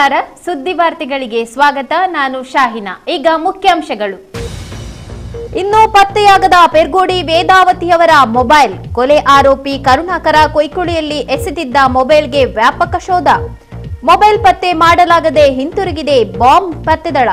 ನಮಸ್ಕಾರ ಸುದ್ದಿ ವಾರ್ತೆಗಳಿಗೆ ಸ್ವಾಗತ ನಾನು ಶಾಹಿನಾ ಈಗ ಮುಖ್ಯಾಂಶಗಳು ಇನ್ನು ಪತ್ತೆಯಾಗದ ಪೆರ್ಗೋಡಿ ವೇದಾವತಿಯವರ ಮೊಬೈಲ್ ಕೊಲೆ ಆರೋಪಿ ಕರುಣಾಕರ ಕೊಯ್ಕುಳಿಯಲ್ಲಿ ಎಸೆದಿದ್ದ ಮೊಬೈಲ್ಗೆ ವ್ಯಾಪಕ ಶೋಧ ಮೊಬೈಲ್ ಪತ್ತೆ ಮಾಡಲಾಗದೆ ಹಿಂತಿರುಗಿದೆ ಬಾಂಬ್ ಪತ್ತೆದಳ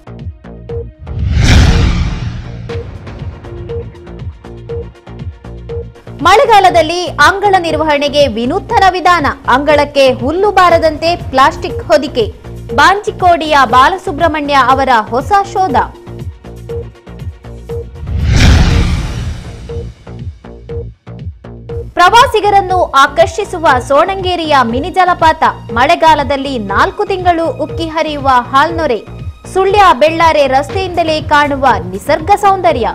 ಮಳೆಗಾಲದಲ್ಲಿ ಅಂಗಳ ನಿರ್ವಹಣೆಗೆ ವಿನೂತನ ವಿಧಾನ ಅಂಗಳಕ್ಕೆ ಹುಲ್ಲು ಬಾರದಂತೆ ಪ್ಲಾಸ್ಟಿಕ್ ಹೊದಿಕೆ ಬಾಂಚಿಕೋಡಿಯ ಬಾಲಸುಬ್ರಹ್ಮಣ್ಯ ಅವರ ಹೊಸ ಶೋಧ ಪ್ರವಾಸಿಗರನ್ನು ಆಕರ್ಷಿಸುವ ಸೋಣಂಗೇರಿಯ ಮಿನಿ ಜಲಪಾತ ಮಳೆಗಾಲದಲ್ಲಿ ನಾಲ್ಕು ತಿಂಗಳು ಉಕ್ಕಿ ಹರಿಯುವ ಹಾಲ್ನೊರೆ ಸುಳ್ಯ ಬೆಳ್ಳಾರೆ ರಸ್ತೆಯಿಂದಲೇ ಕಾಣುವ ನಿಸರ್ಗ ಸೌಂದರ್ಯ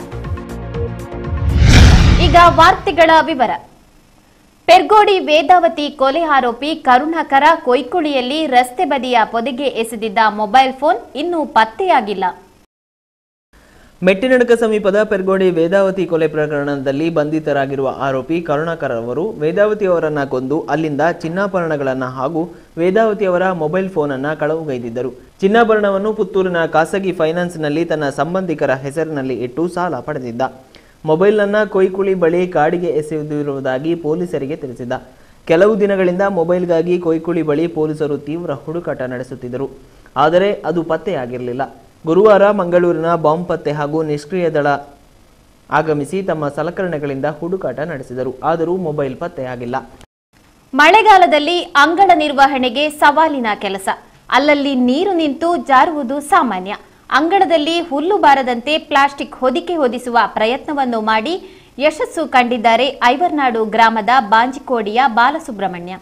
ಈಗ ವಾರ್ತೆಗಳ ವಿವರ ಪೆರ್ಗೋಡಿ ವೇದಾವತಿ ಕೊಲೆ ಆರೋಪಿ ಕರುಣಾಕರ ಕೊಯ್ಕುಳಿಯಲ್ಲಿ ರಸ್ತೆ ಬದಿಯ ಪೊದೆಗೆ ಎಸೆದಿದ್ದ ಮೊಬೈಲ್ ಫೋನ್ ಇನ್ನೂ ಪತ್ತೆಯಾಗಿಲ್ಲ ಮೆಟ್ಟಿನಡಕ ಸಮೀಪದ ಪೆರ್ಗೋಡಿ ವೇದಾವತಿ ಕೊಲೆ ಪ್ರಕರಣದಲ್ಲಿ ಬಂಧಿತರಾಗಿರುವ ಆರೋಪಿ ಕರುಣಾಕರ್ ಅವರು ವೇದಾವತಿ ಅವರನ್ನ ಕೊಂದು ಅಲ್ಲಿಂದ ಚಿನ್ನಾಭರಣಗಳನ್ನ ಹಾಗೂ ವೇದಾವತಿ ಅವರ ಮೊಬೈಲ್ ಫೋನ್ ಅನ್ನ ಕಳವುಗೈದಿದ್ದರು ಚಿನ್ನಾಭರಣವನ್ನು ಪುತ್ತೂರಿನ ಖಾಸಗಿ ಫೈನಾನ್ಸ್ನಲ್ಲಿ ತನ್ನ ಸಂಬಂಧಿಕರ ಹೆಸರಿನಲ್ಲಿ ಇಟ್ಟು ಸಾಲ ಪಡೆದಿದ್ದ ಮೊಬೈಲನ್ನ ಕೊಯ್ಕುಳಿ ಬಳಿ ಕಾಡಿಗೆ ಎಸೆದಿರುವುದಾಗಿ ಪೊಲೀಸರಿಗೆ ತಿಳಿಸಿದ್ದ ಕೆಲವು ದಿನಗಳಿಂದ ಮೊಬೈಲ್ಗಾಗಿ ಕೊಯ್ಕುಳಿ ಬಳಿ ಪೊಲೀಸರು ತೀವ್ರ ಹುಡುಕಾಟ ನಡೆಸುತ್ತಿದ್ದರು ಆದರೆ ಅದು ಪತ್ತೆಯಾಗಿರಲಿಲ್ಲ ಗುರುವಾರ ಮಂಗಳೂರಿನ ಬಾಂಬ್ ಪತ್ತೆ ಹಾಗೂ ನಿಷ್ಕ್ರಿಯ ದಳ ಆಗಮಿಸಿ ತಮ್ಮ ಸಲಕರಣೆಗಳಿಂದ ಹುಡುಕಾಟ ನಡೆಸಿದರು ಆದರೂ ಮೊಬೈಲ್ ಪತ್ತೆಯಾಗಿಲ್ಲ ಮಳೆಗಾಲದಲ್ಲಿ ಅಂಗಳ ನಿರ್ವಹಣೆಗೆ ಸವಾಲಿನ ಕೆಲಸ ಅಲ್ಲಲ್ಲಿ ನೀರು ನಿಂತು ಜಾರುವುದು ಸಾಮಾನ್ಯ ಅಂಗಳದಲ್ಲಿ ಹುಲ್ಲು ಬಾರದಂತೆ ಪ್ಲಾಸ್ಟಿಕ್ ಹೊದಿಕೆ ಹೊದಿಸುವ ಪ್ರಯತ್ನವನ್ನು ಮಾಡಿ ಯಶಸ್ಸು ಕಂಡಿದ್ದಾರೆ ಐವರ್ನಾಡು ಗ್ರಾಮದ ಬಾಂಜಿಕೋಡಿಯ ಬಾಲಸುಬ್ರಹ್ಮಣ್ಯ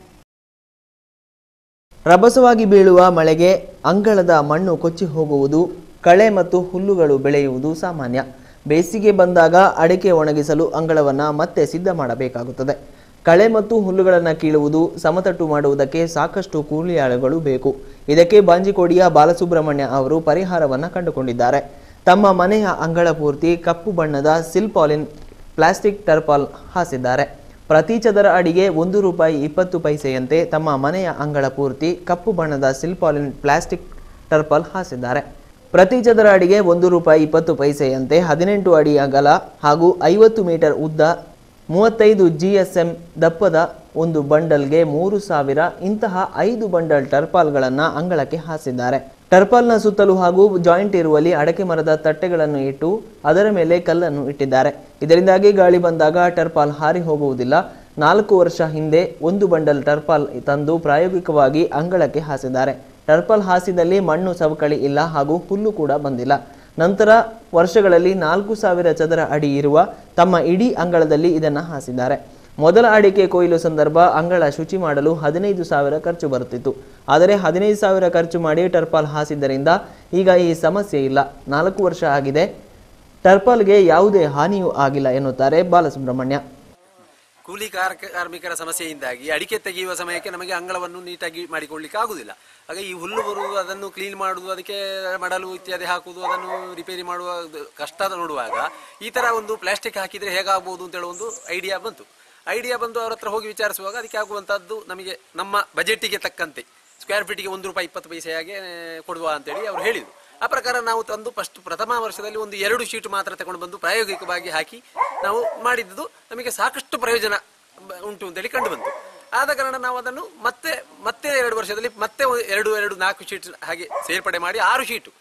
ರಭಸವಾಗಿ ಬೀಳುವ ಮಳೆಗೆ ಅಂಗಳದ ಮಣ್ಣು ಕೊಚ್ಚಿ ಹೋಗುವುದು ಕಳೆ ಮತ್ತು ಹುಲ್ಲುಗಳು ಬೆಳೆಯುವುದು ಸಾಮಾನ್ಯ ಬೇಸಿಗೆ ಬಂದಾಗ ಅಡಿಕೆ ಒಣಗಿಸಲು ಅಂಗಳವನ್ನು ಮತ್ತೆ ಸಿದ್ಧ ಮಾಡಬೇಕಾಗುತ್ತದೆ ಕಳೆ ಮತ್ತು ಹುಲ್ಲುಗಳನ್ನು ಕೀಳುವುದು ಸಮತಟ್ಟು ಮಾಡುವುದಕ್ಕೆ ಸಾಕಷ್ಟು ಕೂಲಿಯಾಳುಗಳು ಬೇಕು ಇದಕ್ಕೆ ಬಾಂಜಿಕೋಡಿಯ ಬಾಲಸುಬ್ರಹ್ಮಣ್ಯ ಅವರು ಪರಿಹಾರವನ್ನು ಕಂಡುಕೊಂಡಿದ್ದಾರೆ ತಮ್ಮ ಮನೆಯ ಅಂಗಳ ಪೂರ್ತಿ ಕಪ್ಪು ಬಣ್ಣದ ಸಿಲ್ಪಾಲಿನ್ ಪ್ಲಾಸ್ಟಿಕ್ ಟರ್ಪಾಲ್ ಹಾಸಿದ್ದಾರೆ ಪ್ರತಿ ಚದರ ಅಡಿಗೆ ಒಂದು ರೂಪಾಯಿ ಇಪ್ಪತ್ತು ಪೈಸೆಯಂತೆ ತಮ್ಮ ಮನೆಯ ಅಂಗಳ ಪೂರ್ತಿ ಕಪ್ಪು ಬಣ್ಣದ ಸಿಲ್ಪಾಲಿನ್ ಪ್ಲಾಸ್ಟಿಕ್ ಟರ್ಪಲ್ ಹಾಸಿದ್ದಾರೆ ಪ್ರತಿ ಚದರ ಅಡಿಗೆ ಒಂದು ರೂಪಾಯಿ ಇಪ್ಪತ್ತು ಪೈಸೆಯಂತೆ ಹದಿನೆಂಟು ಅಡಿ ಅಗಲ ಹಾಗೂ ಐವತ್ತು ಮೀಟರ್ ಉದ್ದ ಮೂವತ್ತೈದು ಜಿ ಎಸ್ ಎಂ ದಪ್ಪದ ಒಂದು ಬಂಡಲ್ಗೆ ಮೂರು ಸಾವಿರ ಇಂತಹ ಐದು ಬಂಡಲ್ ಟರ್ಪಾಲ್ಗಳನ್ನು ಅಂಗಳಕ್ಕೆ ಹಾಸಿದ್ದಾರೆ ಟರ್ಪಾಲ್ನ ಸುತ್ತಲೂ ಹಾಗೂ ಜಾಯಿಂಟ್ ಇರುವಲ್ಲಿ ಅಡಕೆ ಮರದ ತಟ್ಟೆಗಳನ್ನು ಇಟ್ಟು ಅದರ ಮೇಲೆ ಕಲ್ಲನ್ನು ಇಟ್ಟಿದ್ದಾರೆ ಇದರಿಂದಾಗಿ ಗಾಳಿ ಬಂದಾಗ ಟರ್ಪಾಲ್ ಹಾರಿ ಹೋಗುವುದಿಲ್ಲ ನಾಲ್ಕು ವರ್ಷ ಹಿಂದೆ ಒಂದು ಬಂಡಲ್ ಟರ್ಪಾಲ್ ತಂದು ಪ್ರಾಯೋಗಿಕವಾಗಿ ಅಂಗಳಕ್ಕೆ ಹಾಸಿದ್ದಾರೆ ಟರ್ಪಲ್ ಹಾಸಿದಲ್ಲಿ ಮಣ್ಣು ಸವಕಳಿ ಇಲ್ಲ ಹಾಗೂ ಹುಲ್ಲು ಕೂಡ ಬಂದಿಲ್ಲ ನಂತರ ವರ್ಷಗಳಲ್ಲಿ ನಾಲ್ಕು ಸಾವಿರ ಚದರ ಅಡಿ ಇರುವ ತಮ್ಮ ಇಡೀ ಅಂಗಳದಲ್ಲಿ ಇದನ್ನು ಹಾಸಿದ್ದಾರೆ ಮೊದಲ ಅಡಿಕೆ ಕೊಯ್ಲು ಸಂದರ್ಭ ಅಂಗಳ ಶುಚಿ ಮಾಡಲು ಹದಿನೈದು ಸಾವಿರ ಖರ್ಚು ಬರುತ್ತಿತ್ತು ಆದರೆ ಹದಿನೈದು ಸಾವಿರ ಖರ್ಚು ಮಾಡಿ ಟರ್ಪಾಲ್ ಹಾಸಿದ್ದರಿಂದ ಈಗ ಈ ಸಮಸ್ಯೆ ಇಲ್ಲ ನಾಲ್ಕು ವರ್ಷ ಆಗಿದೆ ಟರ್ಪಾಲ್ಗೆ ಯಾವುದೇ ಹಾನಿಯೂ ಆಗಿಲ್ಲ ಎನ್ನುತ್ತಾರೆ ಬಾಲಸುಬ್ರಹ್ಮಣ್ಯ ಕೂಲಿ ಕಾರ್ಕ- ಕಾರ್ಮಿಕರ ಸಮಸ್ಯೆಯಿಂದಾಗಿ ಅಡಿಕೆ ತೆಗೆಯುವ ಸಮಯಕ್ಕೆ ನಮಗೆ ಅಂಗಳವನ್ನು ನೀಟಾಗಿ ಮಾಡಿಕೊಳ್ಳಿಕ್ಕೆ ಆಗುದಿಲ್ಲ ಆಗ ಈ ಹುಲ್ಲು ಬರುವುದು ಅದನ್ನು ಕ್ಲೀನ್ ಮಾಡುವುದು ಅದಕ್ಕೆ ಮಡಲು ಇತ್ಯಾದಿ ಹಾಕುವುದು ಅದನ್ನು ರಿಪೇರಿ ಮಾಡುವ ಇದು ಕಷ್ಟ ನೋಡುವಾಗ ಈ ತರ ಒಂದು ಪ್ಲಾಸ್ಟಿಕ್ ಹಾಕಿದ್ರೆ ಹೇಗಾಗಬಹುದು ಅಂತ ಹೇಳೋ ಒಂದು ಐಡಿಯಾ ಬಂತು ಐಡಿಯಾ ಬಂದು ಅವ್ರ ಹತ್ರ ಹೋಗಿ ವಿಚಾರಿಸುವಾಗ ಅದಕ್ಕೆ ಆಗುವಂತದ್ದು ನಮಗೆ ನಮ್ಮ ಬಜೆಟ್ಟಿಗೆ ತಕ್ಕಂತೆ ಸ್ಕ್ವೇರ್ ಫೀಟಿಗೆ ಒಂದು ರೂಪಾಯಿ ಇಪ್ಪತ್ತು ಪೈಸೆಯಾಗೆ ಕೊಡುವ ಅಂತೇಳಿ ಅವರು ಹೇಳಿದರು ಆ ಪ್ರಕಾರ ನಾವು ತಂದು ಫಸ್ಟ್ ಪ್ರಥಮ ವರ್ಷದಲ್ಲಿ ಒಂದು ಎರಡು ಶೀಟ್ ಮಾತ್ರ ತಗೊಂಡು ಬಂದು ಪ್ರಾಯೋಗಿಕವಾಗಿ ಹಾಕಿ ನಾವು ಮಾಡಿದ್ದು ನಮಗೆ ಸಾಕಷ್ಟು ಪ್ರಯೋಜನ ಬ- ಉಂಟು ಅಂತೇಳಿ ಕಂಡು ಬಂತು ಆದ ಕಾರಣ ನಾವು ಅದನ್ನು ಮತ್ತೆ ಮತ್ತೆ ಎರಡು ವರ್ಷದಲ್ಲಿ ಮತ್ತೆ ಒಂದು ಎರಡು ಎರಡು ನಾಲ್ಕು ಶೀಟ್ ಹಾಗೆ ಸೇರ್ಪಡೆ ಮಾಡಿ ಆರು ಶೀಟು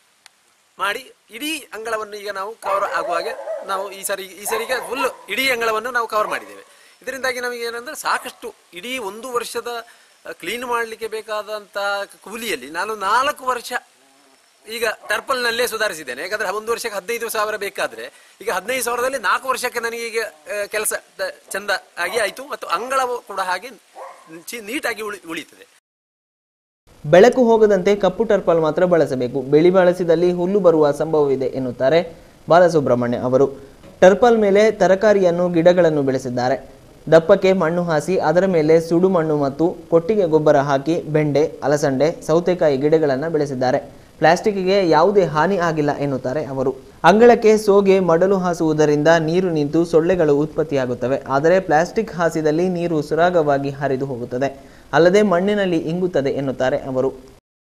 ಮಾಡಿ ಇಡೀ ಅಂಗಳವನ್ನು ಈಗ ನಾವು ಕವರ್ ಆಗುವ ಹಾಗೆ ನಾವು ಈ ಸರಿ ಈ ಸರಿಗೆ ಫುಲ್ ಇಡೀ ಅಂಗಳವನ್ನು ನಾವು ಕವರ್ ಮಾಡಿದ್ದೇವೆ ಇದರಿಂದಾಗಿ ನಮಗೆ ಏನಂದ್ರೆ ಸಾಕಷ್ಟು ಇಡೀ ಒಂದು ವರ್ಷದ ಕ್ಲೀನ್ ಮಾಡಲಿಕ್ಕೆ ಬೇಕಾದಂತ ಕೂಲಿಯಲ್ಲಿ ನಾನು ನಾಲ್ಕು ವರ್ಷ ಈಗ ಟರ್ಪಲ್ನಲ್ಲೇ ಸುಧಾರಿಸಿದ್ದೇನೆ ಯಾಕಂದ್ರೆ ಒಂದು ವರ್ಷಕ್ಕೆ ಹದಿನೈದು ಸಾವಿರ ಬೇಕಾದ್ರೆ ಈಗ ಹದಿನೈದು ಸಾವಿರದಲ್ಲಿ ನಾಲ್ಕು ವರ್ಷಕ್ಕೆ ನನಗೆ ಈಗ ಕೆಲಸ ಚಂದ ಆಗಿ ಆಯ್ತು ಮತ್ತು ಅಂಗಳವು ಕೂಡ ಹಾಗೆ ಚಿ- ನೀಟಾಗಿ ಉಳಿ ಉಳಿತದೆ ಬೆಳಕು ಹೋಗದಂತೆ ಕಪ್ಪು ಟರ್ಪಲ್ ಮಾತ್ರ ಬಳಸಬೇಕು ಬಿಳಿ ಬಳಸಿದಲ್ಲಿ ಹುಲ್ಲು ಬರುವ ಸಂಭವವಿದೆ ಎನ್ನುತ್ತಾರೆ ಬಾಲಸುಬ್ರಹ್ಮಣ್ಯ ಅವರು ಟರ್ಪಲ್ ಮೇಲೆ ತರಕಾರಿಯನ್ನು ಗಿಡಗಳನ್ನು ಬೆಳೆಸಿದ್ದಾರೆ ದಪ್ಪಕ್ಕೆ ಮಣ್ಣು ಹಾಸಿ ಅದರ ಮೇಲೆ ಸುಡು ಮಣ್ಣು ಮತ್ತು ಕೊಟ್ಟಿಗೆ ಗೊಬ್ಬರ ಹಾಕಿ ಬೆಂಡೆ ಅಲಸಂಡೆ ಸೌತೆಕಾಯಿ ಗಿಡಗಳನ್ನು ಬೆಳೆಸಿದ್ದಾರೆ ಪ್ಲಾಸ್ಟಿಕ್ಗೆ ಯಾವುದೇ ಹಾನಿ ಆಗಿಲ್ಲ ಎನ್ನುತ್ತಾರೆ ಅವರು ಅಂಗಳಕ್ಕೆ ಸೋಗೆ ಮಡಲು ಹಾಸುವುದರಿಂದ ನೀರು ನಿಂತು ಸೊಳ್ಳೆಗಳು ಉತ್ಪತ್ತಿಯಾಗುತ್ತವೆ ಆದರೆ ಪ್ಲಾಸ್ಟಿಕ್ ಹಾಸಿದಲ್ಲಿ ನೀರು ಸುರಾಗವಾಗಿ ಹರಿದು ಹೋಗುತ್ತದೆ ಅಲ್ಲದೆ ಮಣ್ಣಿನಲ್ಲಿ ಇಂಗುತ್ತದೆ ಎನ್ನುತ್ತಾರೆ ಅವರು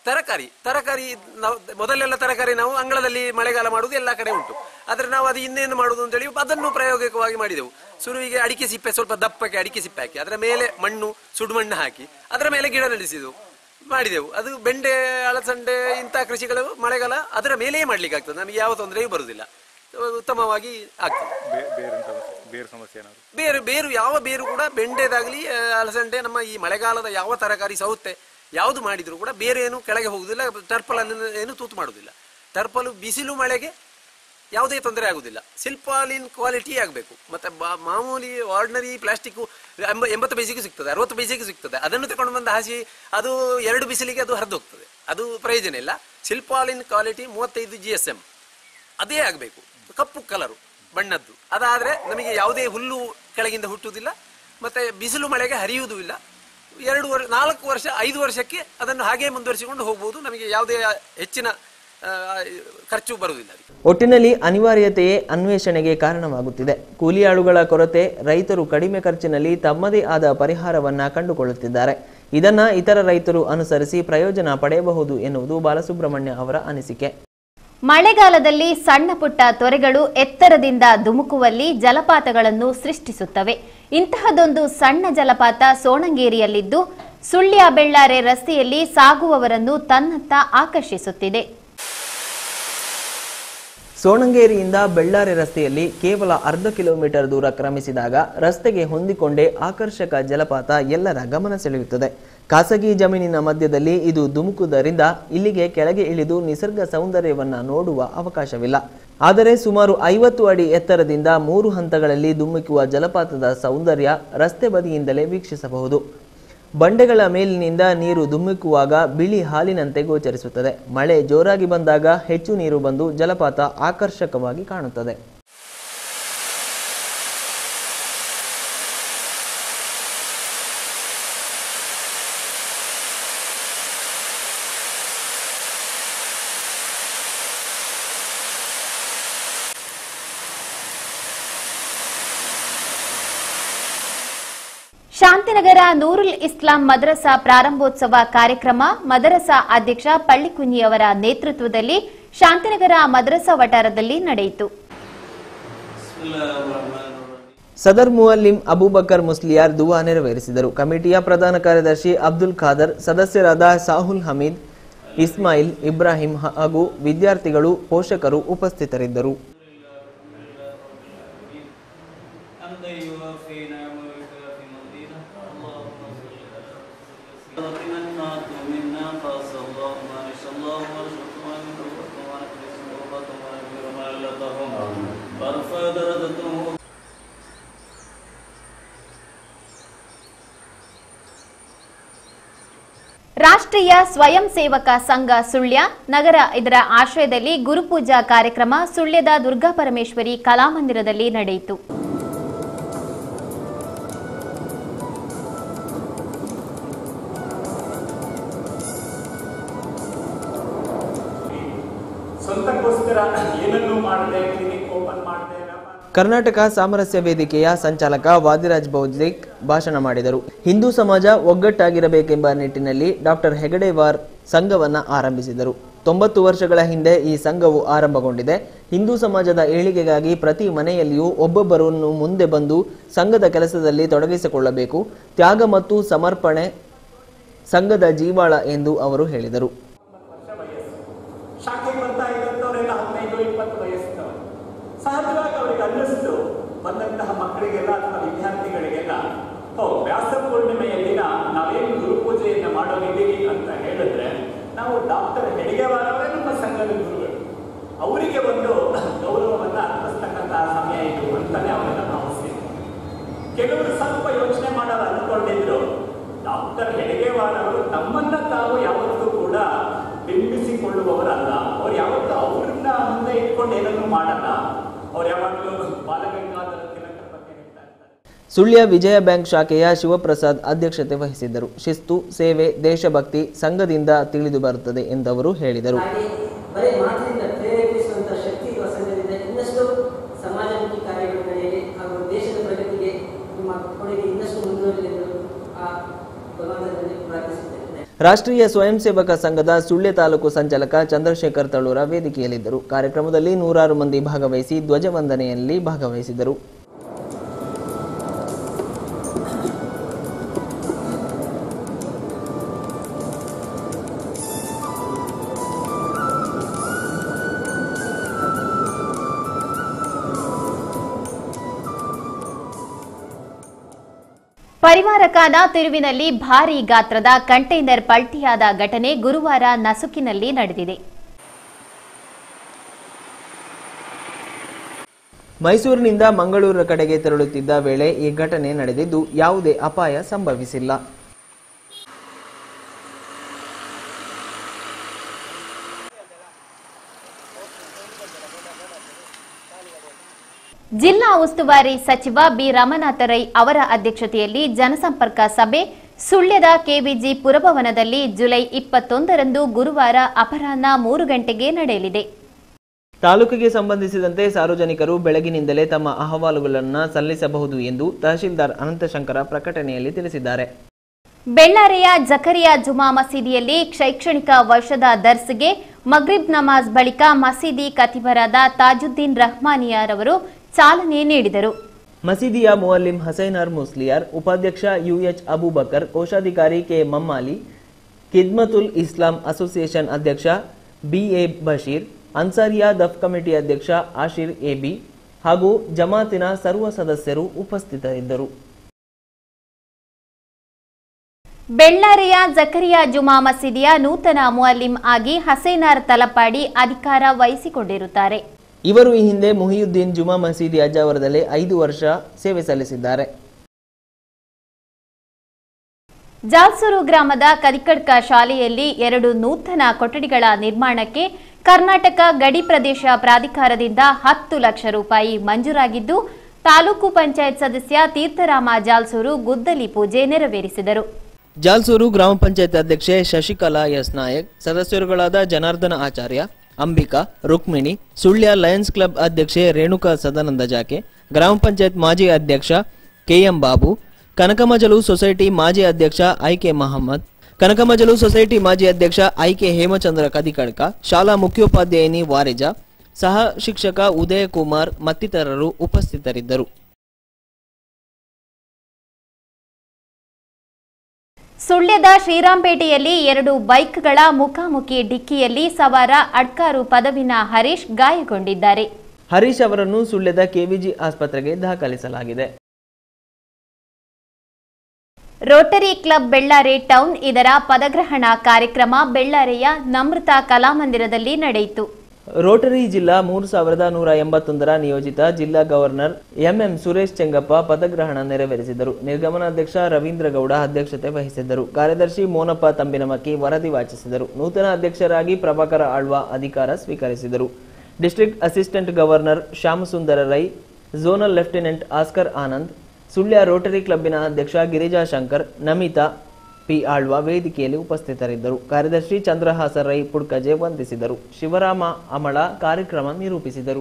ತರಕಾರಿ ತರಕಾರಿ ನಾವು ಮೊದಲೆಲ್ಲ ತರಕಾರಿ ನಾವು ಅಂಗಳದಲ್ಲಿ ಮಳೆಗಾಲ ಮಾಡುವುದು ಎಲ್ಲ ಕಡೆ ಉಂಟು ಆದ್ರೆ ನಾವು ಅದು ಇನ್ನೇನು ಮಾಡುದು ಅಂತೇಳಿ ಅದನ್ನು ಪ್ರಾಯೋಗಿಕವಾಗಿ ಮಾಡಿದೆವು ಶುರುವಿಗೆ ಅಡಿಕೆ ಸಿಪ್ಪೆ ಸ್ವಲ್ಪ ದಪ್ಪಕ್ಕೆ ಅಡಿಕೆ ಸಿಪ್ಪೆ ಹಾಕಿ ಅದರ ಮೇಲೆ ಮಣ್ಣು ಸುಡುಮಣ್ಣು ಹಾಕಿ ಅದರ ಮೇಲೆ ಗಿಡ ನಡೆಸಿದೆವು ಮಾಡಿದೆವು ಅದು ಬೆಂಡೆ ಅಳಸಂಡೆ ಇಂಥ ಕೃಷಿಗಳು ಮಳೆಗಾಲ ಅದರ ಮೇಲೆಯೇ ಮಾಡ್ಲಿಕ್ಕೆ ಆಗ್ತದೆ ನಮಗೆ ಯಾವ ತೊಂದರೆಯೂ ಬರುವುದಿಲ್ಲ ಉತ್ತಮವಾಗಿ ಆಗ್ತದೆ ಬೇ- ಬೇರಿನ ಸಮಸ್ಯೆ ಬೇರು ಸಮಸ್ಯೆ ಏನಾದ್ರು ಬೇರು ಬೇರು ಯಾವ ಬೇರು ಕೂಡ ಬೆಂಡೆದಾಗ್ಲಿ ಆ, ಅಲಸಂಡೆ ನಮ್ಮ ಈ ಮಳೆಗಾಲದ ಯಾವ ತರಕಾರಿ ಸೌತೆ ಯಾವುದು ಮಾಡಿದ್ರು ಕೂಡ ಬೇರೆ ಏನು ಕೆಳಗೆ ಹೋಗುದಿಲ್ಲ ಟರ್ಪಲ್ ಅನ್ನು ಏನು ತೂತು ಮಾಡುದಿಲ್ಲ ಟರ್ಪಲ್ ಬಿಸಿಲು ಮಳೆಗೆ ಯಾವುದೇ ತೊಂದರೆ ಆಗುದಿಲ್ಲ ಸಿಲ್ಪಾಲಿನ್ ಕ್ವಾಲಿಟಿ ಆಗಬೇಕು ಮತ್ತೆ ಬಾ- ಮಾಮೂಲಿ ಆರ್ಡಿನರಿ ಪ್ಲಾಸ್ಟಿಕ್ ಎಂಬತ್ತು ಬೇಸಿಗೆ ಸಿಗ್ತದೆ ಅರವತ್ತು ಬೇಸಿಗೆ ಸಿಗ್ತದೆ ಅದನ್ನು ತಗೊಂಡು ಬಂದು ಹಾಸಿ ಅದು ಎರಡು ಬಿಸಿಲಿಗೆ ಅದು ಹರಿದು ಹೋಗ್ತದೆ ಅದು ಪ್ರಯೋಜನ ಇಲ್ಲ ಸಿಲ್ಪಾಲಿನ್ ಕ್ವಾಲಿಟಿ ಮೂವತ್ತೈದು ಜಿ ಎಸ್ ಎಂ ಅದೇ ಆಗಬೇಕು ಕಪ್ಪು ಕಲರು ಬಣ್ಣದ್ದು ಅದಾದ್ರೆ ನಮಗೆ ಯಾವುದೇ ಹುಲ್ಲು ಕೆಳಗಿಂದ ಹುಟ್ಟುವುದಿಲ್ಲ ಮತ್ತೆ ಬಿಸಿಲು ಮಳೆಗೆ ಹರಿಯುವುದೂ ಇಲ್ಲ ಎರಡು ವರ್ಷ ನಾಲ್ಕು ವರ್ಷ ಐದು ವರ್ಷಕ್ಕೆ ಅದನ್ನು ಹಾಗೇ ಮುಂದುವರಿಸಿಕೊಂಡು ಹೋಗ್ಬೋದು ನಮಗೆ ಯಾವುದೇ ಹೆಚ್ಚಿನ ಆ, ಖರ್ಚು ಬರುವುದಿಲ್ಲ ಅದಕ್ಕೆ ಒಟ್ಟಿನಲ್ಲಿ ಅನಿವಾರ್ಯತೆಯೇ ಅನ್ವೇಷಣೆಗೆ ಕಾರಣವಾಗುತ್ತಿದೆ ಕೂಲಿಯಾಳುಗಳ ಕೊರತೆ ರೈತರು ಕಡಿಮೆ ಖರ್ಚಿನಲ್ಲಿ ತಮ್ಮದೇ ಆದ ಪರಿಹಾರವನ್ನ ಕಂಡುಕೊಳ್ಳುತ್ತಿದ್ದಾರೆ ಇದನ್ನ ಇತರ ರೈತರು ಅನುಸರಿಸಿ ಪ್ರಯೋಜನ ಪಡೆಯಬಹುದು ಎನ್ನುವುದು ಬಾಲಸುಬ್ರಹ್ಮಣ್ಯ ಅವರ ಅನಿಸಿಕೆ ಮಳೆಗಾಲದಲ್ಲಿ ಸಣ್ಣ ಪುಟ್ಟ ತೊರೆಗಳು ಎತ್ತರದಿಂದ ಧುಮುಕುವಲ್ಲಿ ಜಲಪಾತಗಳನ್ನು ಸೃಷ್ಟಿಸುತ್ತವೆ ಇಂತಹದೊಂದು ಸಣ್ಣ ಜಲಪಾತ ಸೋಣಂಗೇರಿಯಲ್ಲಿದ್ದು ಸುಳ್ಯ ಬೆಳ್ಳಾರೆ ರಸ್ತೆಯಲ್ಲಿ ಸಾಗುವವರನ್ನು ತನ್ನತ್ತ ಆಕರ್ಷಿಸುತ್ತಿದೆ ಸೋಣಂಗೇರಿಯಿಂದ ಬೆಳ್ಳಾರೆ ರಸ್ತೆಯಲ್ಲಿ ಕೇವಲ ಅರ್ಧ ಕಿಲೋಮೀಟರ್ ದೂರ ಕ್ರಮಿಸಿದಾಗ ರಸ್ತೆಗೆ ಹೊಂದಿಕೊಂಡೇ ಆಕರ್ಷಕ ಜಲಪಾತ ಎಲ್ಲರ ಗಮನ ಸೆಳೆಯುತ್ತದೆ ಖಾಸಗಿ ಜಮೀನಿನ ಮಧ್ಯದಲ್ಲಿ ಇದು ಧುಮುಕುವುದರಿಂದ ಇಲ್ಲಿಗೆ ಕೆಳಗೆ ಇಳಿದು ನಿಸರ್ಗ ಸೌಂದರ್ಯವನ್ನ ನೋಡುವ ಅವಕಾಶವಿಲ್ಲ ಆದರೆ ಸುಮಾರು ಐವತ್ತು ಅಡಿ ಎತ್ತರದಿಂದ ಮೂರು ಹಂತಗಳಲ್ಲಿ ಧುಮುಕುವ ಜಲಪಾತದ ಸೌಂದರ್ಯ ರಸ್ತೆ ಬದಿಯಿಂದಲೇ ವೀಕ್ಷಿಸಬಹುದು ಬಂಡೆಗಳ ಮೇಲಿನಿಂದ ನೀರು ಧುಮ್ಮಿಕ್ಕುವಾಗ ಬಿಳಿ ಹಾಲಿನಂತೆ ಗೋಚರಿಸುತ್ತದೆ ಮಳೆ ಜೋರಾಗಿ ಬಂದಾಗ ಹೆಚ್ಚು ನೀರು ಬಂದು ಜಲಪಾತ ಆಕರ್ಷಕವಾಗಿ ಕಾಣುತ್ತದೆ ಶಾಂತಿನಗರ ನೂರುಲ್ ಇಸ್ಲಾಂ ಮದರಸಾ ಪ್ರಾರಂಭೋತ್ಸವ ಕಾರ್ಯಕ್ರಮ ಮದರಸಾ ಅಧ್ಯಕ್ಷ ಪಳ್ಳಿಕುഞ്ഞിಯವರ ನೇತೃತ್ವದಲ್ಲಿ ಶಾಂತಿನಗರ ಮದರಸಾ ವಟಾರದಲ್ಲಿ ನಡೆಯಿತು ಸದರ್ ಮುವಲ್ಲಿಂ ಅಬೂಬಕರ್ ಮುಸ್ಲಿಯಾರ್ ದುವಾ ನೆರವೇರಿಸಿದರು ಕಮಿಟಿಯ ಪ್ರಧಾನ ಕಾರ್ಯದರ್ಶಿ ಅಬ್ದುಲ್ ಖಾದರ್ ಸದಸ್ಯರಾದ ಸಾಹುಲ್ ಹಮೀದ್ ಇಸ್ಮಾಯಿಲ್ ಇಬ್ರಾಹಿಂ ಹಾಗೂ ವಿದ್ಯಾರ್ಥಿಗಳು ಪೋಷಕರು ಉಪಸ್ಥಿತರಿದ್ದರು حمدا يوافي نعمه ويكافي مزيدا اللهم صل على سيدنا النعت منا خاص الله ما نشاء الله وارزق ما من ربك وما نكرس مرضات وما نكبر ما لتهم وارفع درجتهم ರಾಷ್ಟ್ರೀಯ ಸ್ವಯಂ ಸೇವಕ ಸಂಘ ಸುಳ್ಯ ನಗರ ಇದರ ಆಶ್ರಯದಲ್ಲಿ ಗುರುಪೂಜಾ ಕಾರ್ಯಕ್ರಮ ಸುಳ್ಯದ ದುರ್ಗಾಪರಮೇಶ್ವರಿ ಕಲಾಮಂದಿರದಲ್ಲಿ ನಡೆಯಿತು ಸ್ವಂತಕ್ಕೋಸ್ಕರ ಏನನ್ನೂ ಮಾಡದೆ ಕ್ಲಿನಿಕ್ ಓಪನ್ ಮಾಡದೆ ವ್ಯಾಪಾರ ಕರ್ನಾಟಕ ಸಾಮರಸ್ಯ ವೇದಿಕೆಯ ಸಂಚಾಲಕ ವಾದಿರಾಜ್ ಬೌದ್ಲಿಕ್ ಭಾಷಣ ಮಾಡಿದರು ಹಿಂದೂ ಸಮಾಜ ಒಗ್ಗಟ್ಟಾಗಿರಬೇಕೆಂಬ ನಿಟ್ಟಿನಲ್ಲಿ ಡಾಕ್ಟರ್ ಹೆಗಡೆವಾರ್ ಸಂಘವನ್ನ ಆರಂಭಿಸಿದರು ತೊಂಬತ್ತು ವರ್ಷಗಳ ಹಿಂದೆ ಈ ಸಂಘವು ಆರಂಭಗೊಂಡಿದೆ ಹಿಂದೂ ಸಮಾಜದ ಏಳಿಗೆಗಾಗಿ ಪ್ರತಿ ಮನೆಯಲ್ಲಿಯೂ ಒಬ್ಬೊಬ್ಬರನ್ನು ಮುಂದೆ ಬಂದು ಸಂಘದ ಕೆಲಸದಲ್ಲಿ ತೊಡಗಿಸಿಕೊಳ್ಳಬೇಕು ತ್ಯಾಗ ಮತ್ತು ಸಮರ್ಪಣೆ ಸಂಘದ ಜೀವಾಳ ಎಂದು ಅವರು ಹೇಳಿದರು ಶಾಖೆಗೆ ಬರ್ತಾ ಇದ್ದಂಥವರೆಲ್ಲ ಹದಿನೈದು ಇಪ್ಪತ್ತು ವಯಸ್ಸಿನವರು ಸಹಜವಾಗಿ ಅವರಿಗೆ ಅನ್ನಿಸ್ತು ಬಂದಂತಹ ಮಕ್ಕಳಿಗೆಲ್ಲ ಅಥವಾ ವಿದ್ಯಾರ್ಥಿಗಳಿಗೆಲ್ಲ ಓ ವ್ಯಾಸ ಪೂರ್ಣಿಮೆಯ ದಿನ ನಾವೇನು ಗುರುಪೂಜೆಯನ್ನು ಮಾಡೋದಿದ್ದೀವಿ ಅಂತ ಹೇಳಿದ್ರೆ ನಾವು ಡಾಕ್ಟರ್ ಹೆಡಿಗೆವಾರವರೇ ನಮ್ಮ ಸಂಘದ ಗುರುಗಳು ಅವರಿಗೆ ಒಂದು ಗೌರವವನ್ನು ಅರ್ಪಿಸ್ತಕ್ಕಂತಹ ಸಮಯ ಇದು ಅಂತಾನೆ ಅವರೆಲ್ಲ ಭಾವಿಸಿದ್ರು ಕೆಲವರು ಸ್ವಲ್ಪ ಯೋಚನೆ ಮಾಡೋರು ಅನ್ಕೊಂಡಿದ್ರು ಡಾಕ್ಟರ್ ಹೆಡಗೇವಾರ್ ಅವರು ತಮ್ಮನ್ನ ತಾವು ಯಾವತ್ತೂ ಕೂಡ ಬಿಂಬಿಸಿಕೊಳ್ಳುವವರಲ್ಲ ಅವ್ರು ಯಾವತ್ತೂ ಅವ್ರನ್ನ ಮುಂದೆ ಇಟ್ಕೊಂಡು ಏನನ್ನೂ ಮಾಡಲ್ಲ ಅವ್ರು ಯಾವಾಗಲೂ ಬಾಲಗಂಗಾಧರ ತಿಲಕರ ಬಗ್ಗೆ ಹೇಳ್ತಾ ಇರ್ತಾರೆ ಸುಳ್ಯ ವಿಜಯ ಬ್ಯಾಂಕ್ ಶಾಖೆಯ ಶಿವಪ್ರಸಾದ್ ಅಧ್ಯಕ್ಷತೆ ವಹಿಸಿದ್ದರು ಶಿಸ್ತು ಸೇವೆ ದೇಶಭಕ್ತಿ ಸಂಘದಿಂದ ತಿಳಿದು ಬರುತ್ತದೆ ಎಂದವರು ಹೇಳಿದರು ಹಾಗೆ ಬರೀ ಮಾತಿನಿಂದ ಪ್ರೇರೇಪಿಸುವಂತ ಶಕ್ತಿ ಇರುವ ಸಂಘದಿಂದ ಇನ್ನಷ್ಟು ಸಮಾಜಮುಖಿ ಕಾರ್ಯಗಳು ನಡೆಯಲಿ ಹಾಗೂ ದೇಶದ ಪ್ರಗತಿಗೆ ನಿಮ್ಮ ಕೊಡುಗೆ ಇನ್ನಷ್ಟು ಮುಂದುವರಿಯಲಿ ಎಂದು ಆ ಭಗವಂತನಲ್ಲಿ ಪ್ರಾರ್ಥಿಸುತ್ತೇನೆ ರಾಷ್ಟ್ರೀಯ ಸ್ವಯಂ ಸೇವಕ ಸಂಘದ ಸುಳ್ಯ ತಾಲೂಕು ಸಂಚಾಲಕ ಚಂದ್ರಶೇಖರ್ ತಳೂರ ವೇದಿಕೆಯಲ್ಲಿದ್ದರು ಕಾರ್ಯಕ್ರಮದಲ್ಲಿ ನೂರಾರು ಮಂದಿ ಭಾಗವಹಿಸಿ ಧ್ವಜವಂದನೆಯಲ್ಲಿ ಭಾಗವಹಿಸಿದರು ಪರಿವಾರಕಾನ ತಿರುವಿನಲ್ಲಿ ಭಾರೀ ಗಾತ್ರದ ಕಂಟೈನರ್ ಪಲ್ಟಿಯಾದ ಘಟನೆ ಗುರುವಾರ ನಸುಕಿನಲ್ಲಿ ನಡೆದಿದೆ ಮೈಸೂರಿನಿಂದ ಮಂಗಳೂರಿನ ಕಡೆಗೆ ತೆರಳುತ್ತಿದ್ದ ವೇಳೆ ಈ ಘಟನೆ ನಡೆದಿದ್ದು ಯಾವುದೇ ಅಪಾಯ ಸಂಭವಿಸಿಲ್ಲ ಜಿಲ್ಲಾ ಉಸ್ತುವಾರಿ ಸಚಿವ ಬಿ ರಮನಾಥ ರೈ ಅವರ ಅಧ್ಯಕ್ಷತೆಯಲ್ಲಿ ಜನಸಂಪರ್ಕ ಸಭೆ ಸುಳ್ಯದ ಕೆವಿಜಿ ಪುರಭವನದಲ್ಲಿ ಜುಲೈ ಇಪ್ಪತ್ತೊಂದರಂದು ಗುರುವಾರ ಅಪರಾಹ್ನ ಮೂರು ಗಂಟೆಗೆ ನಡೆಯಲಿದೆ ತಾಲೂಕಿಗೆ ಸಂಬಂಧಿಸಿದಂತೆ ಸಾರ್ವಜನಿಕರು ಬೆಳಗಿನಿಂದಲೇ ತಮ್ಮ ಅಹವಾಲುಗಳನ್ನು ಸಲ್ಲಿಸಬಹುದು ಎಂದು ತಹಶೀಲ್ದಾರ್ ಅನಂತಶಂಕರ ಪ್ರಕಟಣೆಯಲ್ಲಿ ತಿಳಿಸಿದ್ದಾರೆ ಬೆಳ್ಳಾರಿಯ ಜಕರಿಯಾ ಜುಮಾ ಮಸೀದಿಯಲ್ಲಿ ಶೈಕ್ಷಣಿಕ ವರ್ಷದ ದರ್ಸ್ಗೆ ಮಗ್ರಿಬ್ ನಮಾಜ್ ಬಳಿಕ ಮಸೀದಿ ಕತಿಬರಾದ ತಾಜುದ್ದೀನ್ ರಹ್ಮಾನಿಯಾರವರು ಚಾಲನೆ ನೀಡಿದರು ಮಸೀದಿಯ ಮುವಲ್ಲಿಂ ಹಸೈನಾರ್ ಮುಸ್ಲಿಯಾರ್ ಉಪಾಧ್ಯಕ್ಷ ಯುಎಚ್ ಅಬೂಬಕರ್ ಕೋಶಾಧಿಕಾರಿ ಕೆ ಮಮ್ಮಾಲಿ ಖಿದ್ಮತುಲ್ ಇಸ್ಲಾಂ ಅಸೋಸಿಯೇಷನ್ ಅಧ್ಯಕ್ಷ ಬಿಎ ಬಶೀರ್ ಅನ್ಸಾರಿಯಾ ದಫ್ ಕಮಿಟಿ ಅಧ್ಯಕ್ಷ ಆಶಿರ್ ಎಬಿ ಹಾಗೂ ಜಮಾತಿನ ಸರ್ವ ಸದಸ್ಯರು ಉಪಸ್ಥಿತರಿದ್ದರು ಬೆಳ್ಳಾರಿಯ ಜಕರಿಯಾ ಜುಮಾ ಮಸೀದಿಯ ನೂತನ ಮುಅಲ್ಲಿಂ ಆಗಿ ಹಸೈನಾರ್ ತಲಪಾಡಿ ಅಧಿಕಾರ ವಹಿಸಿಕೊಂಡಿರುತ್ತಾರೆ ಇವರು ಈ ಹಿಂದೆ ಮುಹಿಯುದ್ದೀನ್ ಜುಮಾ ಮಸೀದಿ ಅಜಾವರದಲ್ಲಿ ಐದು ವರ್ಷ ಸೇವೆ ಸಲ್ಲಿಸಿದ್ದಾರೆ ಜಾಲ್ಸೂರು ಗ್ರಾಮದ ಕದಿಕಡ್ಕ ಶಾಲೆಯಲ್ಲಿ ಎರಡು ನೂತನ ಕೊಠಡಿಗಳ ನಿರ್ಮಾಣಕ್ಕೆ ಕರ್ನಾಟಕ ಗಡಿ ಪ್ರದೇಶ ಪ್ರಾಧಿಕಾರದಿಂದ ಹತ್ತು ಲಕ್ಷ ರೂಪಾಯಿ ಮಂಜೂರಾಗಿದ್ದು ತಾಲೂಕು ಪಂಚಾಯತ್ ಸದಸ್ಯ ತೀರ್ಥರಾಮ ಜಾಲ್ಸೂರು ಗುದ್ದಲಿ ಪೂಜೆ ನೆರವೇರಿಸಿದರು ಜಾಲ್ಸೂರು ಗ್ರಾಮ ಪಂಚಾಯತ್ ಅಧ್ಯಕ್ಷೆ ಶಶಿಕಲಾ ಎಸ್ ನಾಯಕ್ ಸದಸ್ಯರುಗಳಾದ ಜನಾರ್ದನ ಆಚಾರ್ಯ ಅಂಬಿಕಾ ರುಕ್ಮಿಣಿ ಸುಳ್ಯ ಲಯನ್ಸ್ ಕ್ಲಬ್ ಅಧ್ಯಕ್ಷೆ ರೇಣುಕಾ ಸದಾನಂದ ಜಾಕೆ ಗ್ರಾಮ ಪಂಚಾಯತ್ ಮಾಜಿ ಅಧ್ಯಕ್ಷ ಕೆಎಂ ಬಾಬು ಕನಕಮಜಲು ಸೊಸೈಟಿ ಮಾಜಿ ಅಧ್ಯಕ್ಷ ಐಕೆ ಮಹಮ್ಮದ್ ಕನಕಮಜಲು ಸೊಸೈಟಿ ಮಾಜಿ ಅಧ್ಯಕ್ಷ ಐಕೆ ಹೇಮಚಂದ್ರ ಕದಿಕಡ್ಕ ಶಾಲಾ ಮುಖ್ಯೋಪಾಧ್ಯಾಯಿನಿ ವಾರಿಜಾ ಸಹ ಶಿಕ್ಷಕ ಉದಯ ಕುಮಾರ್ ಮತ್ತಿತರರು ಉಪಸ್ಥಿತರಿದ್ದರು ಸುಳ್ಯದ ಶ್ರೀರಾಂಪೇಟೆಯಲ್ಲಿ ಎರಡು ಬೈಕ್ಗಳ ಮುಖಾಮುಖಿ ಡಿಕ್ಕಿಯಲ್ಲಿ ಸವಾರ ಅಡ್ಕಾರು ಪದವಿನ ಹರೀಶ್ ಗಾಯಗೊಂಡಿದ್ದಾರೆ ಹರೀಶ್ ಅವರನ್ನು ಸುಳ್ಯದ ಕೆವಿಜಿ ಆಸ್ಪತ್ರೆಗೆ ದಾಖಲಿಸಲಾಗಿದೆ ರೋಟರಿ ಕ್ಲಬ್ ಬೆಳ್ಳಾರೆ ಟೌನ್ ಇದರ ಪದಗ್ರಹಣ ಕಾರ್ಯಕ್ರಮ ಬೆಳ್ಳಾರೆಯ ನಮೃತ ಕಲಾಮಂದಿರದಲ್ಲಿ ನಡೆಯಿತು ರೋಟರಿ ಜಿಲ್ಲಾ ಮೂರು ಸಾವಿರದ ನೂರ ಎಂಬತ್ತೊಂದರ ನಿಯೋಜಿತ ಜಿಲ್ಲಾ ಗವರ್ನರ್ ಎಂಎಂ ಸುರೇಶ್ ಚೆಂಗಪ್ಪ ಪದಗ್ರಹಣ ನೆರವೇರಿಸಿದರು ನಿರ್ಗಮನಾಧ್ಯಕ್ಷ ರವೀಂದ್ರ ಗೌಡ ಅಧ್ಯಕ್ಷತೆ ವಹಿಸಿದ್ದರು ಕಾರ್ಯದರ್ಶಿ ಮೋನಪ್ಪ ತಂಬಿನಮಕ್ಕಿ ವರದಿ ವಾಚಿಸಿದರು ನೂತನ ಅಧ್ಯಕ್ಷರಾಗಿ ಪ್ರಭಾಕರ ಆಳ್ವ ಅಧಿಕಾರ ಸ್ವೀಕರಿಸಿದರು district assistant governor Shyamasundara Rai zonal lieutenant Oscar Anand Sullia Rotary ಕ್ಲಬ್ಬಿನ ಅಧ್ಯಕ್ಷ ಗಿರಿಜಾ ಶಂಕರ್ ನಮಿತಾ ಪಿ ಆಳ್ವ ವೇದಿಕೆಯಲ್ಲಿ ಉಪಸ್ಥಿತರಿದ್ದರು ಕಾರ್ಯದರ್ಶಿ ಚಂದ್ರಹಾಸ ರೈ ಪುಡ್ಕಜೆ ವಂದಿಸಿದರು ಶಿವರಾಮ ಅಮಳ ಕಾರ್ಯಕ್ರಮ ನಿರೂಪಿಸಿದರು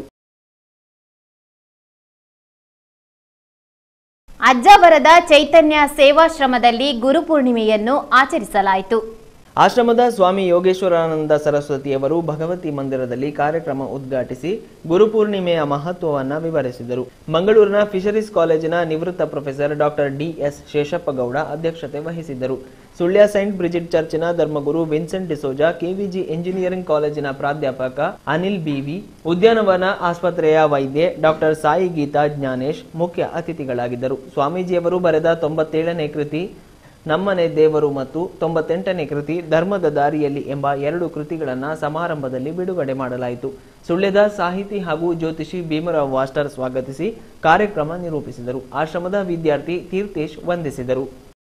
ಅಜ್ಜಾವರದ ಚೈತನ್ಯ ಸೇವಾಶ್ರಮದಲ್ಲಿ ಗುರುಪೂರ್ಣಿಮೆಯನ್ನು ಆಚರಿಸಲಾಯಿತು ಆಶ್ರಮದ ಸ್ವಾಮಿ ಯೋಗೇಶ್ವರಾನಂದ ಸರಸ್ವತಿಯವರು ಭಗವತಿ ಮಂದಿರದಲ್ಲಿ ಕಾರ್ಯಕ್ರಮ ಉದ್ಘಾಟಿಸಿ ಗುರುಪೂರ್ಣಿಮೆಯ ಮಹತ್ವವನ್ನು ವಿವರಿಸಿದರು ಮಂಗಳೂರಿನ ಫಿಶರೀಸ್ ಕಾಲೇಜಿನ ನಿವೃತ್ತ ಪ್ರೊಫೆಸರ್ ಡಾಕ್ಟರ್ ಡಿಎಸ್ ಶೇಷಪ್ಪಗೌಡ ಅಧ್ಯಕ್ಷತೆ ವಹಿಸಿದ್ದರು ಸುಳ್ಯ ಸೈಂಟ್ ಬ್ರಿಜಿಟ್ ಚರ್ಚಿನ ಧರ್ಮಗುರು ವಿನ್ಸೆಂಟ್ ಡಿಸೋಜಾ ಕೆವಿಜಿ ಇಂಜಿನಿಯರಿಂಗ್ ಕಾಲೇಜಿನ ಪ್ರಾಧ್ಯಾಪಕ ಅನಿಲ್ ಬಿವಿ ಉದ್ಯಾನವನ ಆಸ್ಪತ್ರೆಯ ವೈದ್ಯೆ ಡಾಕ್ಟರ್ ಸಾಯಿ ಗೀತಾ ಜ್ಞಾನೇಶ್ ಮುಖ್ಯ ಅತಿಥಿಗಳಾಗಿದ್ದರು ಸ್ವಾಮೀಜಿಯವರು ಬರೆದ ತೊಂಬತ್ತೇಳನೇ ಕೃತಿ ನಮ್ಮನೆ ದೇವರು ಮತ್ತು ತೊಂಬತ್ತೆಂಟನೇ ಕೃತಿ ಧರ್ಮದ ದಾರಿಯಲ್ಲಿ ಎಂಬ ಎರಡು ಕೃತಿಗಳನ್ನು ಸಮಾರಂಭದಲ್ಲಿ ಬಿಡುಗಡೆ ಮಾಡಲಾಯಿತು ಸುಳ್ಯದ ಸಾಹಿತಿ ಹಾಗೂ ಜ್ಯೋತಿಷಿ ಭೀಮರಾವ್ ವಾಸ್ಟರ್ ಸ್ವಾಗತಿಸಿ ಕಾರ್ಯಕ್ರಮ ನಿರೂಪಿಸಿದರು ಆಶ್ರಮದ ವಿದ್ಯಾರ್ಥಿ ತೀರ್ಥೇಶ್ ವಂದಿಸಿದರು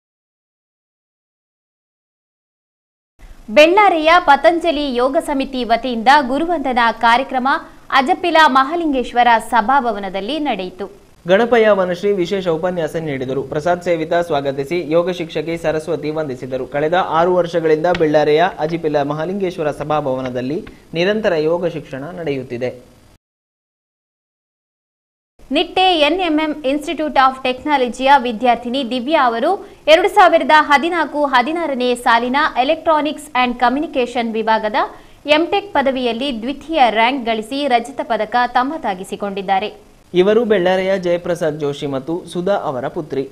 ಬೆಳ್ಳಾರಿಯ ಪತಂಜಲಿ ಯೋಗ ಸಮಿತಿ ವತಿಯಿಂದ ಗುರುವಂದನಾ ಕಾರ್ಯಕ್ರಮ ಅಜಪಿಲ ಮಹಾಲಿಂಗೇಶ್ವರ ಸಭಾಭವನದಲ್ಲಿ ನಡೆಯಿತು ಗಣಪಯ್ಯ ವನಶ್ರೀ ವಿಶೇಷ ಉಪನ್ಯಾಸ ನೀಡಿದರು ಪ್ರಸಾದ್ ಸೇವಿತ ಸ್ವಾಗತಿಸಿ ಯೋಗ ಶಿಕ್ಷಕಿ ಸರಸ್ವತಿ ವಂದಿಸಿದರು ಕಳೆದ ಆರು ವರ್ಷಗಳಿಂದ ಬೆಳ್ಳಾರೆಯ ಅಜಿಪಿಲ ಮಹಾಲಿಂಗೇಶ್ವರ ಸಭಾಭವನದಲ್ಲಿ ನಿರಂತರ ಯೋಗ ಶಿಕ್ಷಣ ನಡೆಯುತ್ತಿದೆ ನಿಟ್ಟೆ ಎನ್ಎಂಎಂ ಇನ್ಸ್ಟಿಟ್ಯೂಟ್ ಆಫ್ ಟೆಕ್ನಾಲಜಿಯ ವಿದ್ಯಾರ್ಥಿನಿ ದಿವ್ಯಾ ಅವರು ಎರಡು ಸಾವಿರದ ಹದಿನಾಲ್ಕು ಹದಿನಾರನೇ ಸಾಲಿನ ಎಲೆಕ್ಟ್ರಾನಿಕ್ಸ್ ಅಂಡ್ ಕಮ್ಯುನಿಕೇಷನ್ ವಿಭಾಗದ ಎಂಟೆಕ್ ಪದವಿಯಲ್ಲಿ ದ್ವಿತೀಯ ರ್ಯಾಂಕ್ ಗಳಿಸಿ ರಜತ ಪದಕ ತಮ್ಮದಾಗಿಸಿಕೊಂಡಿದ್ದಾರೆ ಇವರು ಬೆಳ್ಳಾರಿಯ ಜಯಪ್ರಸಾದ್ ಜೋಶಿ ಮತ್ತು ಸುಧಾ ಅವರ ಪುತ್ರಿ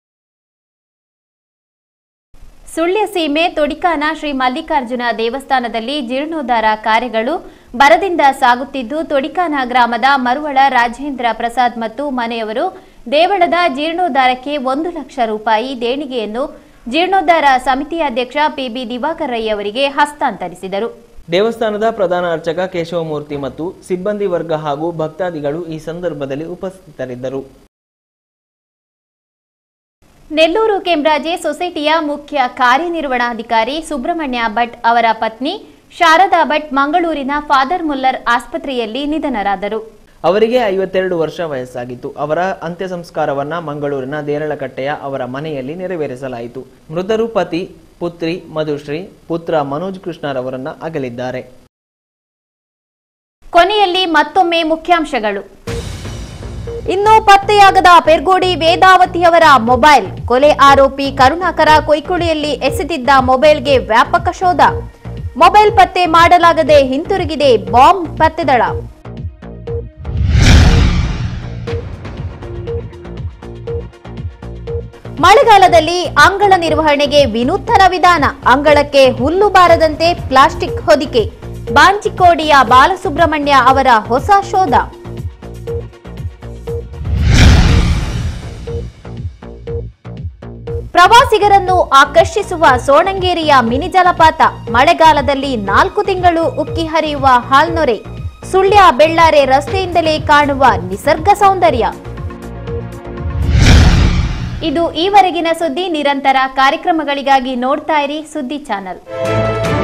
ಸುಳ್ಯ ಸೀಮೆ ತೊಡಿಕಾನ ಶ್ರೀ ಮಲ್ಲಿಕಾರ್ಜುನ ದೇವಸ್ಥಾನದಲ್ಲಿ ಜೀರ್ಣೋದ್ಧಾರ ಕಾರ್ಯಗಳು ಬರದಿಂದ ಸಾಗುತ್ತಿದ್ದು ತೊಡಿಕಾನ ಗ್ರಾಮದ ಮರುವಳ ರಾಜೇಂದ್ರ ಪ್ರಸಾದ್ ಮತ್ತು ಮನೆಯವರು ದೇವಳದ ಜೀರ್ಣೋದ್ಧಾರಕ್ಕೆ ಒಂದು ಲಕ್ಷ ರೂಪಾಯಿ ದೇಣಿಗೆಯನ್ನು ಜೀರ್ಣೋದ್ಧಾರ ಸಮಿತಿ ಅಧ್ಯಕ್ಷ ಪಿಬಿ ದಿವಾಕರ್ ರೈ ಅವರಿಗೆ ಹಸ್ತಾಂತರಿಸಿದರು ದೇವಸ್ಥಾನದ ಪ್ರಧಾನ ಅರ್ಚಕ ಕೇಶವಮೂರ್ತಿ ಮತ್ತು ಸಿಬ್ಬಂದಿ ವರ್ಗ ಹಾಗೂ ಭಕ್ತಾದಿಗಳು ಈ ಸಂದರ್ಭದಲ್ಲಿ ಉಪಸ್ಥಿತರಿದ್ದರು ನೆಲ್ಲೂರು ಕೆಂಬ್ರಾಜೆ ಸೊಸೈಟಿಯ ಮುಖ್ಯ ಕಾರ್ಯನಿರ್ವಹಣಾಧಿಕಾರಿ ಸುಬ್ರಹ್ಮಣ್ಯ ಭಟ್ ಅವರ ಪತ್ನಿ ಶಾರದಾ ಭಟ್ ಮಂಗಳೂರಿನ ಫಾದರ್ ಮುಲ್ಲರ್ ಆಸ್ಪತ್ರೆಯಲ್ಲಿ ನಿಧನರಾದರು ಅವರಿಗೆ ಐವತ್ತೆರಡು ವರ್ಷ ವಯಸ್ಸಾಗಿತ್ತು ಅವರ ಅಂತ್ಯ ಸಂಸ್ಕಾರವನ್ನ ಮಂಗಳೂರಿನ ದೇರಳಕಟ್ಟೆಯ ಅವರ ಮನೆಯಲ್ಲಿ ನೆರವೇರಿಸಲಾಯಿತು ಮೃತರು ಪತಿ ಪುತ್ರಿ ಮಧುಶ್ರೀ ಪುತ್ರ ಮನೋಜ್ ಕೃಷ್ಣರವರನ್ನ ಅಗಲಿದ್ದಾರೆ ಕೊನೆಯಲ್ಲಿ ಮತ್ತೊಮ್ಮೆ ಮುಖ್ಯಾಂಶಗಳು ಇನ್ನು ಪತ್ತೆಯಾಗದ ಪೆರ್ಗೋಡಿ ವೇದಾವತಿಯವರ ಮೊಬೈಲ್ ಕೊಲೆ ಆರೋಪಿ ಕರುಣಾಕರ ಕೊಯ್ಕುಳಿಯಲ್ಲಿ ಎಸೆದಿದ್ದ ಮೊಬೈಲ್ಗೆ ವ್ಯಾಪಕ ಶೋಧ ಮೊಬೈಲ್ ಪತ್ತೆ ಮಾಡಲಾಗದೆ ಹಿಂತಿರುಗಿದೆ ಬಾಂಬ್ ಪತ್ತೆದಳ ಮಳೆಗಾಲದಲ್ಲಿ ಅಂಗಳ ನಿರ್ವಹಣೆಗೆ ವಿನೂತನ ವಿಧಾನ ಅಂಗಳಕ್ಕೆ ಹುಲ್ಲು ಬಾರದಂತೆ ಪ್ಲಾಸ್ಟಿಕ್ ಹೊದಿಕೆ ಬಾಂಚಿಕೋಡಿಯ ಬಾಲಸುಬ್ರಹ್ಮಣ್ಯ ಅವರ ಹೊಸ ಶೋಧ ಪ್ರವಾಸಿಗರನ್ನು ಆಕರ್ಷಿಸುವ ಸೋಣಂಗೇರಿಯ ಮಿನಿ ಜಲಪಾತ ಮಳೆಗಾಲದಲ್ಲಿ ನಾಲ್ಕು ತಿಂಗಳು ಉಕ್ಕಿ ಹರಿಯುವ ಹಾಲ್ನೊರೆ ಸುಳ್ಯ ಬೆಳ್ಳಾರೆ ರಸ್ತೆಯಿಂದಲೇ ಕಾಣುವ ನಿಸರ್ಗ ಸೌಂದರ್ಯ ಇದು ಈವರೆಗಿನ ಸುದ್ದಿ ನಿರಂತರ ಕಾರ್ಯಕ್ರಮಗಳಿಗಾಗಿ ನೋಡ್ತಾ ಇರಿ ಸುದ್ದಿ ಚಾನಲ್